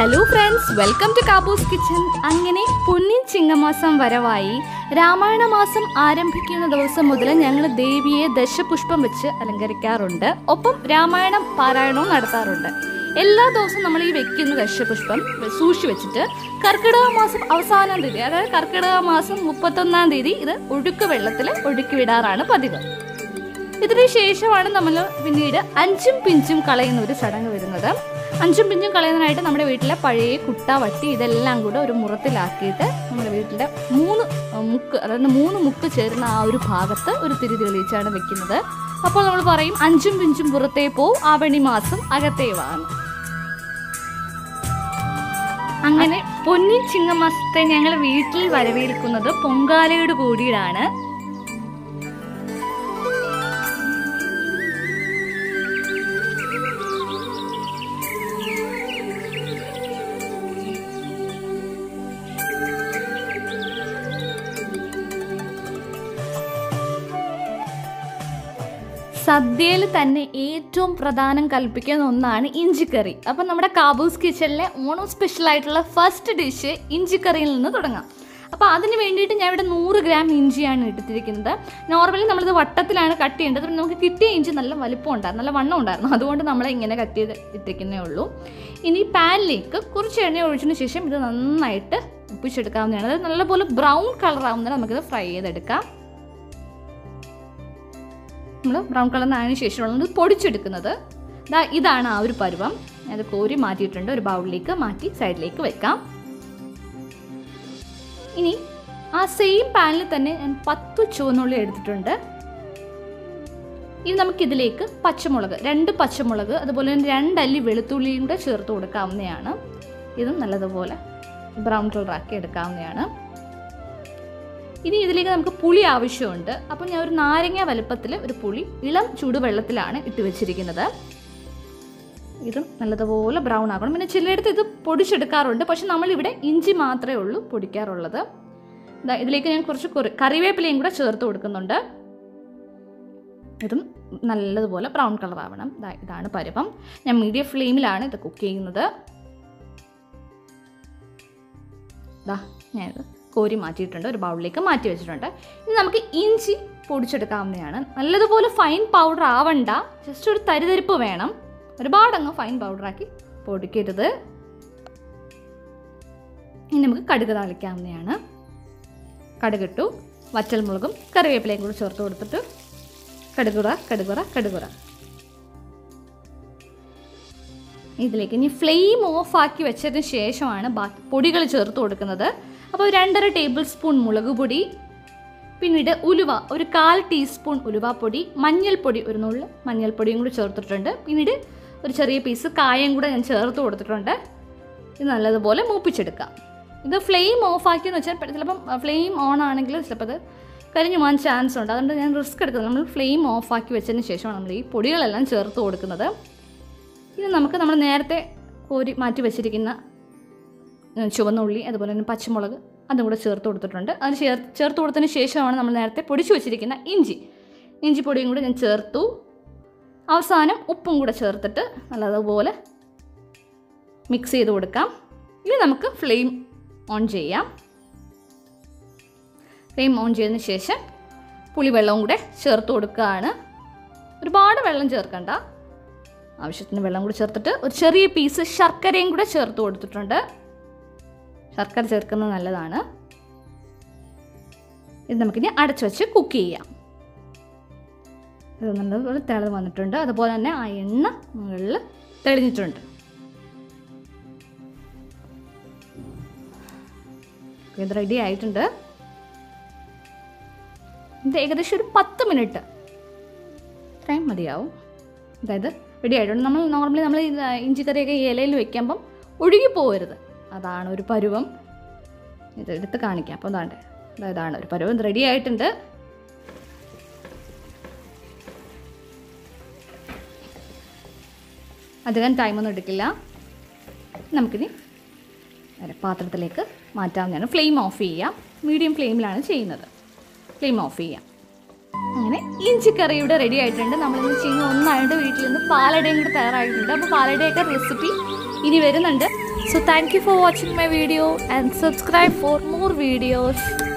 Hello friends welcome to Kaboos kitchen അങ്ങനെ പൊന്നിൻ ചിങ്ങമാസം വരവായി രാമായണ മാസം ആരംഭിക്കുന്ന ദിവസം മുതൽ ഞങ്ങൾ ദേവിയെ ദശപുഷ്പം വെച്ച് അലങ്കരിക്കാറുണ്ട് ഒപ്പം രാമായണം പാരായണവും നടത്താറുണ്ട് എല്ലാ ദിവസവും നമ്മൾ ഈ വെക്കുന്ന ദശപുഷ്പം സൂക്ഷിച്ചു വെച്ചിട്ട് കർക്കിടക മാസം അവസാനാം തീയതി അതായത് കർക്കിടക മാസം മുപ്പത്തൊന്നാം തീയതി ഇത് ഒഴുക്ക് വെള്ളത്തിൽ ഒഴുക്കി വിടാറാണ് പതിവ് ഇതിന് ശേഷമാണ് നമ്മൾ പിന്നീട് അഞ്ചും പിഞ്ചും കളയുന്ന ഒരു ചടങ്ങ് വരുന്നത് അഞ്ചും പിഞ്ചും കളയുന്നതിനായിട്ട് നമ്മുടെ വീട്ടിലെ പഴയ കുട്ട വട്ടി ഇതെല്ലാം കൂടെ ഒരു മുറത്തിലാക്കിയിട്ട് നമ്മുടെ വീട്ടിലെ മൂന്ന് മുക്ക് അതായത് മൂന്ന് മുക്ക് ചേരുന്ന ആ ഒരു ഭാഗത്ത് ഒരു തിരി തെളിയിച്ചാണ് വെക്കുന്നത് അപ്പോൾ നമ്മൾ പറയും അഞ്ചും പിഞ്ചും പുറത്തേ പോവും ആവണി മാസം അകത്തേ വാങ്ങും അങ്ങനെ പൊന്നിൻ ചിങ്ങമാസത്തെ ഞങ്ങൾ വീട്ടിൽ വരവേൽക്കുന്നത് പൊങ്കാലയോട് കൂടിയിട്ടാണ് സദ്യയിൽ തന്നെ ഏറ്റവും പ്രധാനം കൽപ്പിക്കുന്ന ഒന്നാണ് ഇഞ്ചിക്കറി അപ്പം നമ്മുടെ കാബൂസ് കിച്ചണിലെ ഓണം സ്പെഷ്യൽ ആയിട്ടുള്ള ഫസ്റ്റ് ഡിഷ് ഇഞ്ചിക്കറിയിൽ നിന്ന് തുടങ്ങാം അപ്പോൾ അതിന് വേണ്ടിയിട്ട് ഞാൻ ഇവിടെ നൂറ് ഗ്രാം ഇഞ്ചിയാണ് എടുത്തിരിക്കുന്നത് നോർമലി നമ്മളിത് വട്ടത്തിലാണ് കട്ട് ചെയ്യേണ്ടത് പിന്നെ നമുക്ക് കിട്ടിയ ഇഞ്ചി നല്ല വലിപ്പം ഉണ്ടായിരുന്നു നല്ല വണ്ണം ഉണ്ടായിരുന്നു അതുകൊണ്ട് നമ്മൾ ഇങ്ങനെ കട്ട് ചെയ്ത് ഇട്ടിരിക്കുന്നേ ഉള്ളൂ ഇനി പാനിലേക്ക് കുറച്ച് എണ്ണ ഒഴിച്ചതിന് ശേഷം ഇത് നന്നായിട്ട് ഉപ്പിച്ചെടുക്കാവുന്നതാണ് അതായത് നല്ലപോലെ ബ്രൗൺ കളർ ആവുന്നതിന് നമുക്കിത് ഫ്രൈ ചെയ്തെടുക്കാം നമ്മൾ ബ്രൗൺ കളറിനായതിനു ശേഷമാണ് ഇത് പൊടിച്ചെടുക്കുന്നത് ദാ ഇതാണ് ആ ഒരു പരുവം അത് കോരി മാറ്റിയിട്ടുണ്ട് ഒരു ബൗളിലേക്ക് മാറ്റി സൈഡിലേക്ക് വെക്കാം ഇനി ആ സെയിം പാനിൽ തന്നെ ഞാൻ പത്ത് ചുവന്നുള്ളി എടുത്തിട്ടുണ്ട് ഇനി നമുക്കിതിലേക്ക് പച്ചമുളക് രണ്ട് പച്ചമുളക് അതുപോലെ തന്നെ രണ്ടല്ലി വെളുത്തുള്ളിയും കൂടെ ചേർത്ത് കൊടുക്കാവുന്നതാണ് ഇതും നല്ലതുപോലെ ബ്രൗൺ കളറാക്കി എടുക്കാവുന്നതാണ് ഇനി ഇതിലേക്ക് നമുക്ക് പുളി ആവശ്യമുണ്ട് അപ്പം ഞാൻ ഒരു നാരങ്ങ വലുപ്പത്തിൽ ഒരു പുളി ഇളം ചൂടുവെള്ളത്തിലാണ് ഇട്ട് വെച്ചിരിക്കുന്നത് ഇതും നല്ലതുപോലെ ബ്രൗൺ ആക്കണം പിന്നെ ചിലയിടത്ത് ഇത് പൊടിച്ചെടുക്കാറുണ്ട് പക്ഷെ നമ്മളിവിടെ ഇഞ്ചി മാത്രമേ ഉള്ളൂ പൊടിക്കാറുള്ളത് ദാ ഇതിലേക്ക് ഞാൻ കുറച്ച് കുറി- കറിവേപ്പിലയും കൂടെ ചേർത്ത് കൊടുക്കുന്നുണ്ട് ഇതും നല്ലതുപോലെ ബ്രൗൺ കളർ ആവണം ദാ ഇതാണ് പരുവം ഞാൻ മീഡിയം ഫ്ലെയിമിലാണ് ഇത് കുക്ക് ചെയ്യുന്നത് ദാ ഞാനിത് കോരി മാറ്റിയിട്ടുണ്ട് ഒരു ബൗളിലേക്ക് മാറ്റി വെച്ചിട്ടുണ്ട് ഇനി നമുക്ക് ഇഞ്ചി പൊടിച്ചെടുക്കാവുന്നതാണ് നല്ലതുപോലെ ഫൈൻ പൗഡർ ആവണ്ട ജസ്റ്റ് ഒരു തരിതരിപ്പ് വേണം ഒരുപാടങ്ങ് ഫൈൻ പൗഡറാക്കി പൊടിക്കരുത് ഇനി നമുക്ക് കടുക് താളിക്കാവുന്നതാണ് കടുകിട്ടു വറ്റൽമുളകും കറിവേപ്പിലയും കൂടി ചേർത്ത് കൊടുത്തിട്ട് കടുകുറ കടുകുറ കടുകുറ ഇതിലേക്ക് ഇനി ഫ്ലെയിം ഓഫ് ആക്കി വെച്ചതിന് ശേഷമാണ് ബാക്കി പൊടികൾ ചേർത്ത് കൊടുക്കുന്നത് അപ്പോൾ രണ്ടര ടേബിൾ സ്പൂൺ മുളക് പൊടി പിന്നീട് ഉലുവ ഒരു കാൽ ടീസ്പൂൺ ഉലുവാപ്പൊടി മഞ്ഞൾപ്പൊടി ഒരു നുള്ളു മഞ്ഞൾപ്പൊടിയും കൂടി ചേർത്തിട്ടുണ്ട് പിന്നീട് ഒരു ചെറിയ പീസ് കായം കൂടെ ഞാൻ ചേർത്ത് കൊടുത്തിട്ടുണ്ട് ഇത് നല്ലതുപോലെ മൂപ്പിച്ചെടുക്കാം ഇത് ഫ്ലെയിം ഓഫ് ആക്കിയെന്ന് വെച്ചാൽ ചിലപ്പം ഫ്ലെയിം ഓൺ ആണെങ്കിൽ ചിലപ്പോൾ അത് കരിഞ്ഞു പോകാൻ ചാൻസ് ഉണ്ട് അതുകൊണ്ട് ഞാൻ റിസ്ക് എടുക്കുന്നത് നമ്മൾ ഫ്ലെയിം ഓഫ് ആക്കി വെച്ചതിന് ശേഷമാണ് നമ്മൾ ഈ പൊടികളെല്ലാം ചേർത്ത് കൊടുക്കുന്നത് ഇത് നമുക്ക് നമ്മൾ നേരത്തെ കോരി മാറ്റി വെച്ചിരിക്കുന്ന ഉം, ചുവന്ന ഉള്ളി അതുപോലെ തന്നെ പച്ചമുളക് അതും കൂടെ ചേർത്ത് കൊടുത്തിട്ടുണ്ട് അത് ചേർ ചേർത്ത് കൊടുത്തതിന് ശേഷമാണ് നമ്മൾ നേരത്തെ പൊടിച്ചു വെച്ചിരിക്കുന്ന ഇഞ്ചി ഇഞ്ചി പൊടിയും കൂടെ ഞാൻ ചേർത്തു അവസാനം ഉപ്പും കൂടെ ചേർത്തിട്ട് നല്ലതുപോലെ മിക്സ് ചെയ്ത് കൊടുക്കാം ഇനി നമുക്ക് ഫ്ലെയിം ഓൺ ചെയ്യാം ഫ്ലെയിം ഓൺ ചെയ്തതിന് ശേഷം പുളിവെള്ളവും കൂടെ ചേർത്ത് കൊടുക്കുകയാണ് ഒരുപാട് വെള്ളം ചേർക്കണ്ട ആവശ്യത്തിന് വെള്ളം കൂടി ചേർത്തിട്ട് ഒരു ചെറിയ പീസ് ശർക്കരയും കൂടെ ചേർത്ത് കൊടുത്തിട്ടുണ്ട് ശർക്കര ചേർക്കുന്നത് നല്ലതാണ് ഇത് നമുക്കിനി അടച്ചു വെച്ച് കുക്ക് ചെയ്യാം ഇത് നല്ലതുപോലെ തിളവ് വന്നിട്ടുണ്ട് അതുപോലെ തന്നെ ആ എണ്ണ മുകളിൽ തെളിഞ്ഞിട്ടുണ്ട് ഇത് റെഡി ആയിട്ടുണ്ട് ഇത് ഏകദേശം ഒരു പത്ത് മിനിറ്റ് ഇത്രയും മതിയാവും അതായത് റെഡി ആയിട്ടുണ്ട് നമ്മൾ നോർമലി നമ്മൾ ഈ ഇഞ്ചിക്കറിയൊക്കെ ഈ ഇലയിൽ വെക്കുമ്പം ഒഴുകി പോകരുത് അതാണ് ഒരു പരുവം ഇത് എടുത്ത് കാണിക്കാം അപ്പോൾ അതാണ്ട് ദാ ഇതാണ് ഒരു പരുവം ഇത് റെഡി ആയിട്ടുണ്ട് അധികം ടൈമൊന്നും എടുക്കില്ല നമുക്കിനി നേരെ പാത്രത്തിലേക്ക് മാറ്റാവുന്നതാണ് ഫ്ലെയിം ഓഫ് ചെയ്യാം മീഡിയം ഫ്ലെയിമിലാണ് ചെയ്യുന്നത് ഫ്ലെയിം ഓഫ് ചെയ്യാം അങ്ങനെ ഇഞ്ചിക്കറി ഇവിടെ റെഡി ആയിട്ടുണ്ട് നമ്മളിന്ന് ചെയ്യുന്ന ഒന്നായിട്ട് വീട്ടിൽ നിന്ന് പാലടയും കൂടെ തയ്യാറായിട്ടുണ്ട് അപ്പോൾ പാലടയൊക്കെ റെസിപ്പി ഇനി വരുന്നുണ്ട് So thank you for watching my video and subscribe for more videos.